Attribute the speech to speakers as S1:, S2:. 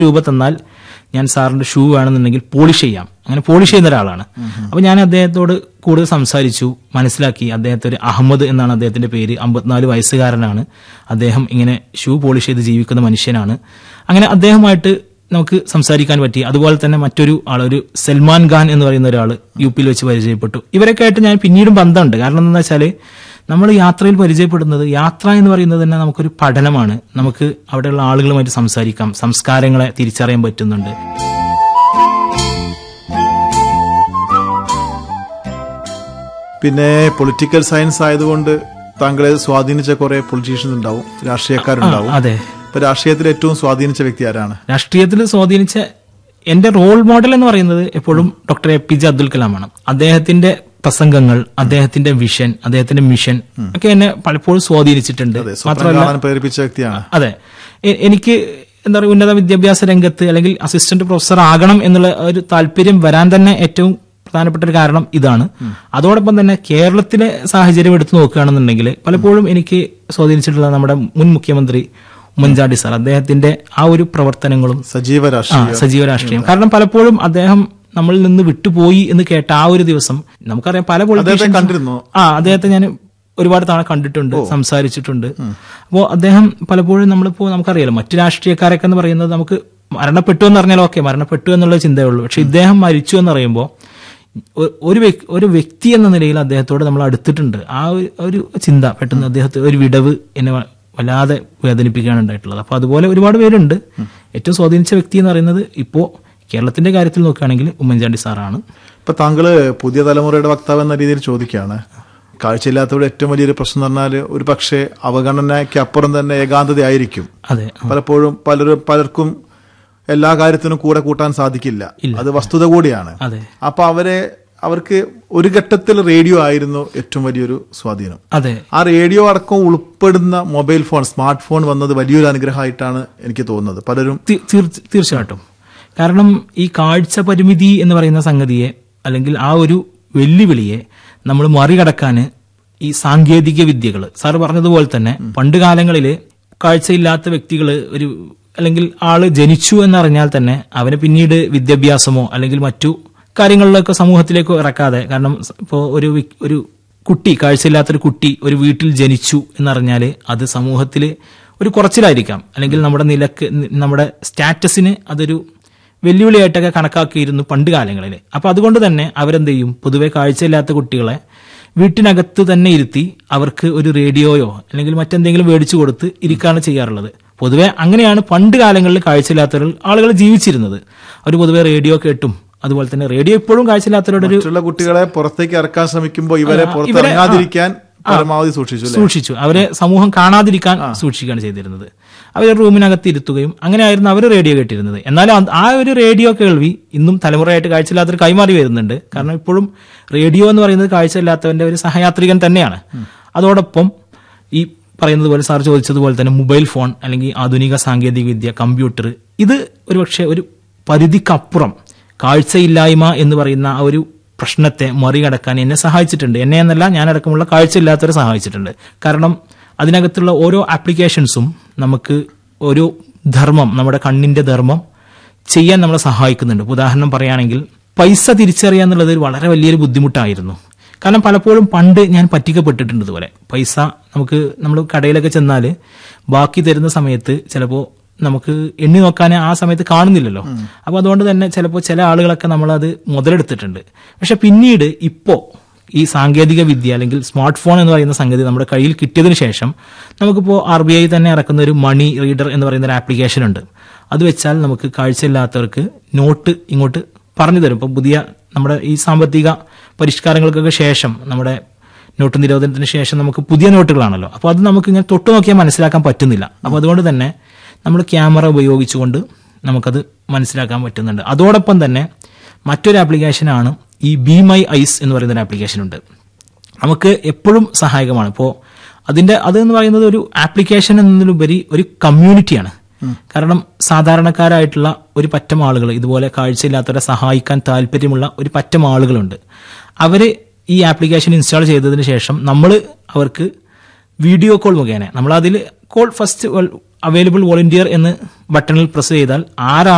S1: രൂപ തന്നാൽ ഞാൻ സാറിന്റെ ഷൂ വേണമെന്നുണ്ടെങ്കിൽ പോളിഷ് ചെയ്യാം അങ്ങനെ പോളിഷ് ചെയ്യുന്ന ഒരാളാണ് അപ്പൊ ഞാൻ അദ്ദേഹത്തോട് കൂടുതൽ സംസാരിച്ചു മനസ്സിലാക്കി അദ്ദേഹത്തെ ഒരു അഹമ്മദ് എന്നാണ് അദ്ദേഹത്തിന്റെ പേര് അമ്പത്തിനാല് വയസ്സുകാരനാണ് അദ്ദേഹം ഇങ്ങനെ ഷൂ പോളിഷ് ചെയ്ത് ജീവിക്കുന്ന മനുഷ്യനാണ് അങ്ങനെ അദ്ദേഹമായിട്ട് നമുക്ക് സംസാരിക്കാൻ പറ്റി അതുപോലെ തന്നെ മറ്റൊരു ആൾ ഒരു സൽമാൻ ഖാൻ എന്ന് പറയുന്ന ഒരാൾ യു പിയിൽ വെച്ച് പരിചയപ്പെട്ടു ഇവരൊക്കെ ആയിട്ട് ഞാൻ പിന്നീടും ബന്ധമുണ്ട് കാരണം എന്താ വെച്ചാല് നമ്മൾ യാത്രയിൽ പരിചയപ്പെടുന്നത് യാത്ര എന്ന് പറയുന്നത് തന്നെ നമുക്കൊരു പഠനമാണ് നമുക്ക് അവിടെയുള്ള ആളുകളുമായിട്ട് സംസാരിക്കാം സംസ്കാരങ്ങളെ തിരിച്ചറിയാൻ പറ്റുന്നുണ്ട്
S2: പിന്നെ പൊളിറ്റിക്കൽ സയൻസ് ആയതുകൊണ്ട് താങ്കളെ സ്വാധീനിച്ച കുറെ പൊളിറ്റീഷ്യൻസ് ഉണ്ടാവും രാഷ്ട്രീയക്കാരുണ്ടാവും
S1: അതെ
S2: ഇപ്പൊ രാഷ്ട്രീയത്തിൽ ഏറ്റവും സ്വാധീനിച്ച വ്യക്തി ആരാണ്
S1: രാഷ്ട്രീയത്തിൽ സ്വാധീനിച്ച എന്റെ റോൾ മോഡൽ എന്ന് പറയുന്നത് എപ്പോഴും doctor A P J Abdul കലാമാണ് അദ്ദേഹത്തിന്റെ പ്രസംഗങ്ങൾ അദ്ദേഹത്തിന്റെ വിഷൻ അദ്ദേഹത്തിന്റെ മിഷൻ ഒക്കെ എന്നെ പലപ്പോഴും സ്വാധീനിച്ചിട്ടുണ്ട്
S2: അതെ സ്വപ്നം കാണാൻ പ്രേരിപ്പിച്ച വ്യക്തിയാണ്
S1: അതെ എ- എനിക്ക് എന്താ പറയുക ഉന്നത വിദ്യാഭ്യാസ രംഗത്ത് അല്ലെങ്കിൽ അസിസ്റ്റന്റ് പ്രൊഫസർ ആകണം എന്നുള്ള ഒരു താല്പര്യം വരാൻ തന്നെ ഏറ്റവും പ്രധാനപ്പെട്ട ഒരു കാരണം ഇതാണ് അതോടൊപ്പം തന്നെ കേരളത്തിലെ സാഹചര്യം എടുത്തു നോക്കുകയാണെന്നുണ്ടെങ്കിൽ പലപ്പോഴും എനിക്ക് സ്വാധീനിച്ചിട്ടുള്ള നമ്മുടെ മുൻ മുഖ്യമന്ത്രി ഉമ്മൻചാണ്ടി സാർ അദ്ദേഹത്തിന്റെ ആ ഒരു പ്രവർത്തനങ്ങളും
S2: സജീവ
S1: ആ
S2: രാഷ്ട്രീയ
S1: സജീവ രാഷ്ട്രീയം കാരണം പലപ്പോഴും അദ്ദേഹം നമ്മളിൽ നിന്ന് വിട്ടുപോയി എന്ന് കേട്ട ആ ഒരു ദിവസം നമുക്കറിയാം പല
S2: അദ്ദേഹത്തെ
S1: politicians-
S2: കണ്ടിരുന്നോ
S1: ആ അദ്ദേഹത്തെ ഞാൻ ഒരുപാട് തവണ കണ്ടിട്ടുണ്ട് സംസാരിച്ചിട്ടുണ്ട് അപ്പോൾ അദ്ദേഹം പലപ്പോഴും നമ്മളിപ്പോ നമുക്കറിയാലോ മറ്റു രാഷ്ട്രീയക്കാരൊക്കെ എന്ന് പറയുന്നത് നമുക്ക് മരണപ്പെട്ടു എന്ന് പറഞ്ഞാൽ ഓക്കെ മരണപ്പെട്ടു എന്നുള്ള ചിന്തയേ ഉള്ളൂ പക്ഷെ ഇദ്ദേഹം മരിച്ചു എന്ന് പറയുമ്പോൾ ഒ- ഒരു വ്യക്- ഒരു വ്യക്തി എന്ന നിലയിൽ അദ്ദേഹത്തോട് നമ്മൾ അടുത്തിട്ടുണ്ട് ആ ഒരു- ഒരു ചിന്ത പെട്ടെന്ന് അദ്ദേഹത്തെ ഒരു വിടവ് എന്നെ വ- വല്ലാതെ വേദനിപ്പിക്കുകയാണ് ഉണ്ടായിട്ടുള്ളത് അപ്പൊ അതുപോലെ ഒരുപാട് പേരുണ്ട് ഏറ്റവും സ്വാധീനിച്ച വ്യക്തി എന്ന് പറയുന്നത് ഇപ്പോ കേരളത്തിന്റെ കാര്യത്തിൽ നോക്കുകയാണെങ്കിൽ ഉമ്മൻചാണ്ടി സാറാണ്
S2: ഇപ്പൊ താങ്കള് പുതിയ തലമുറയുടെ വക്താവ് എന്ന രീതിയിൽ ചോദിക്കുകയാണ് കാഴ്ചയില്ലാത്തവരുടെ ഏറ്റവും വലിയൊരു പ്രശ്നം എന്ന് പറഞ്ഞാൽ ഒരു പക്ഷേ അവഗണനയ്ക്ക് അപ്പുറം തന്നെ ഏകാന്തതയായിരിക്കും
S1: അതെ
S2: പലപ്പോഴും പലരും പലർക്കും എല്ലാ കാര്യത്തിനും കൂടെ കൂട്ടാൻ സാധിക്കില്ല അത് വസ്തുത കൂടിയാണ്
S1: അതെ
S2: അപ്പൊ അവരെ അവർക്ക് ഒരു ഘട്ടത്തിൽ റേഡിയോ ആയിരുന്നു ഏറ്റവും വലിയൊരു സ്വാധീനം
S1: അതെ
S2: ആ റേഡിയോ അടക്കം ഉൾപ്പെടുന്ന മൊബൈൽ ഫോൺ സ്മാർട്ട് ഫോൺ വന്നത് വലിയൊരു അനുഗ്രഹമായിട്ടാണ് എനിക്ക് തോന്നുന്നത് പലരും
S1: തീ- തീർച്ച- തീർച്ചയായിട്ടും കാരണം ഈ കാഴ്ച പരിമിതി എന്ന് പറയുന്ന സംഗതിയെ അല്ലെങ്കിൽ ആ ഒരു വെല്ലുവിളിയെ നമ്മൾ മറികടക്കാൻ ഈ സാങ്കേതിക വിദ്യകൾ സാർ പറഞ്ഞതുപോലെ തന്നെ പണ്ട് കാലങ്ങളിൽ കാഴ്ചയില്ലാത്ത വ്യക്തികൾ ഒരു അല്ലെങ്കിൽ ആള് ജനിച്ചു എന്നറിഞ്ഞാൽ തന്നെ അവനെ പിന്നീട് വിദ്യാഭ്യാസമോ അല്ലെങ്കിൽ മറ്റു കാര്യങ്ങളിലൊക്കെ സമൂഹത്തിലേക്ക് ഇറക്കാതെ കാരണം ഇപ്പോൾ ഒരു വി- ഒരു കുട്ടി കാഴ്ചയില്ലാത്തൊരു കുട്ടി ഒരു വീട്ടിൽ ജനിച്ചു എന്നറിഞ്ഞാൽ അത് സമൂഹത്തിൽ ഒരു കുറച്ചിലായിരിക്കാം അല്ലെങ്കിൽ നമ്മുടെ നിലക്ക് നി- നമ്മുടെ സ്റ്റാറ്റസിന് അതൊരു വെല്ലുവിളിയായിട്ടൊക്കെ കണക്കാക്കിയിരുന്നു പണ്ട് കാലങ്ങളിൽ അപ്പൊ അതുകൊണ്ട് തന്നെ അവരെന്ത് ചെയ്യും പൊതുവെ കാഴ്ചയില്ലാത്ത കുട്ടികളെ വീട്ടിനകത്ത് തന്നെ ഇരുത്തി അവർക്ക് ഒരു റേഡിയോയോ അല്ലെങ്കിൽ മറ്റെന്തെങ്കിലും മേടിച്ചു കൊടുത്ത് ഇരിക്കുകയാണ് ചെയ്യാറുള്ളത് പൊതുവെ അങ്ങനെയാണ് പണ്ട് കാലങ്ങളിൽ കാഴ്ചയില്ലാത്തവർ ആളുകൾ ജീവിച്ചിരുന്നത് അവർ പൊതുവെ റേഡിയോ കേട്ടും അതുപോലെ തന്നെ റേഡിയോ ഇപ്പോഴും കാഴ്ചയില്ലാത്തവരുടെ ഒരു
S2: മറ്റുള്ള കുട്ടികളെ പുറത്തേക്ക് ഇറക്കാൻ ശ്രമിക്കുമ്പോൾ ഇവരെ
S1: ആ,
S2: പുറത്ത്
S1: ഇവരെ-
S2: ഇറങ്ങാതിരിക്കാൻ പരമാവധി സൂക്ഷിച്ചു അല്ലേ
S1: സൂക്ഷിച്ചു അവരെ സമൂഹം കാണാതിരിക്കാൻ സൂക്ഷിക്കുകയാണ് ചെയ്തിരുന്നത് അവരെ റൂമിനകത്ത് ഇരുത്തുകയും അങ്ങനെയായിരുന്നു അവർ റേഡിയോ കേട്ടിരുന്നത് എന്നാലും അത് ആ ഒരു റേഡിയോ കേൾവി ഇന്നും തലമുറയായിട്ട് കാഴ്ചയില്ലാത്തവർ കൈമാറി വരുന്നുണ്ട് കാരണം ഇപ്പോഴും റേഡിയോ എന്ന് പറയുന്നത് കാഴ്ചയില്ലാത്തവന്റെ ഒരു സഹയാത്രികൻ തന്നെയാണ് അതോടൊപ്പം ഈ പറയുന്നത് പോലെ സാർ ചോദിച്ചതുപോലെ തന്നെ മൊബൈൽ ഫോൺ അല്ലെങ്കിൽ ആധുനിക സാങ്കേതിക വിദ്യ കമ്പ്യൂട്ടർ ഇത് ഒരുപക്ഷെ ഒരു പരിധിക്കപ്പുറം കാഴ്ചയില്ലായ്മ എന്ന് പറയുന്ന ആ ഒരു പ്രശ്നത്തെ മറികടക്കാൻ എന്നെ സഹായിച്ചിട്ടുണ്ട് എന്നെ എന്നല്ല ഞാനടക്കമുള്ള കാഴ്ചയില്ലാത്തവരെ സഹായിച്ചിട്ടുണ്ട് കാരണം അതിനകത്തുള്ള ഓരോ ആപ്ലിക്കേഷൻസും നമുക്ക് ഓരോ ധർമ്മം നമ്മുടെ കണ്ണിന്റെ ധർമ്മം ചെയ്യാൻ നമ്മളെ സഹായിക്കുന്നുണ്ട് ഇപ്പൊ ഉദാഹരണം പറയുകയാണെങ്കിൽ പൈസ തിരിച്ചറിയുക എന്നുള്ളത് ഒരു വളരെ വലിയൊരു ബുദ്ധിമുട്ടായിരുന്നു കാരണം പലപ്പോഴും പണ്ട് ഞാൻ പറ്റിക്കപ്പെട്ടിട്ടുണ്ട് ഇതുപോലെ പൈസ നമുക്ക് നമ്മൾ കടയിലൊക്കെ ചെന്നാൽ ബാക്കി തരുന്ന സമയത്ത് ചിലപ്പോൾ നമുക്ക് എണ്ണി നോക്കാൻ ആ സമയത്ത് കാണുന്നില്ലല്ലോ അപ്പൊ അതുകൊണ്ട് തന്നെ ചിലപ്പോൾ ചില ആളുകളൊക്കെ നമ്മളത് മുതലെടുത്തിട്ടുണ്ട് പക്ഷെ പിന്നീട് ഇപ്പോ ഈ സാങ്കേതിക വിദ്യ അല്ലെങ്കിൽ സ്മാർട്ട് ഫോൺ എന്ന് പറയുന്ന സംഗതി നമ്മുടെ കയ്യിൽ കിട്ടിയതിനു ശേഷം നമുക്കിപ്പോൾ ആർ ബി ഐ തന്നെ ഇറക്കുന്ന ഒരു മണി റീഡർ എന്ന് പറയുന്ന ഒരു ആപ്ലിക്കേഷൻ ഉണ്ട് അത് വെച്ചാൽ നമുക്ക് കാഴ്ചയില്ലാത്തവർക്ക് നോട്ട് ഇങ്ങോട്ട് പറഞ്ഞു തരും ഇപ്പം പുതിയ നമ്മുടെ ഈ സാമ്പത്തിക പരിഷ്കാരങ്ങൾക്കൊക്കെ ശേഷം നമ്മുടെ നോട്ട് നിരോധനത്തിന് ശേഷം നമുക്ക് പുതിയ നോട്ടുകളാണല്ലോ അപ്പോൾ അത് നമുക്ക് ഇങ്ങനെ തൊട്ടു നോക്കിയാൽ മനസ്സിലാക്കാൻ പറ്റുന്നില്ല അപ്പോൾ അതുകൊണ്ട് തന്നെ നമ്മൾ ക്യാമറ ഉപയോഗിച്ചുകൊണ്ട് നമുക്കത് മനസ്സിലാക്കാൻ പറ്റുന്നുണ്ട് അതോടൊപ്പം തന്നെ മറ്റൊരു ആപ്ലിക്കേഷനാണ് ഈ ബി മൈ ഐസ് എന്ന് പറയുന്ന ഒരു ആപ്ലിക്കേഷൻ ഉണ്ട് നമുക്ക് എപ്പോഴും സഹായകമാണ് ഇപ്പോൾ അതിന്റെ അത് എന്ന് പറയുന്നത് ഒരു ആപ്ലിക്കേഷൻ എന്നതിലുപരി ഒരു കമ്മ്യൂണിറ്റിയാണ് കാരണം സാധാരണക്കാരായിട്ടുള്ള ഒരു പറ്റം ആളുകൾ ഇതുപോലെ കാഴ്ചയില്ലാത്തവരെ സഹായിക്കാൻ താല്പര്യമുള്ള ഒരു പറ്റം ആളുകളുണ്ട് അവര് ഈ ആപ്ലിക്കേഷൻ ഇൻസ്റ്റാൾ ചെയ്തതിന് ശേഷം നമ്മൾ അവർക്ക് വീഡിയോ കോൾ മുഖേന നമ്മൾ അതിൽ കോൾ ഫസ്റ്റ് അവൈലബിൾ വോളണ്ടിയർ എന്ന് ബട്ടണിൽ പ്രസ് ചെയ്താൽ ആരാണ്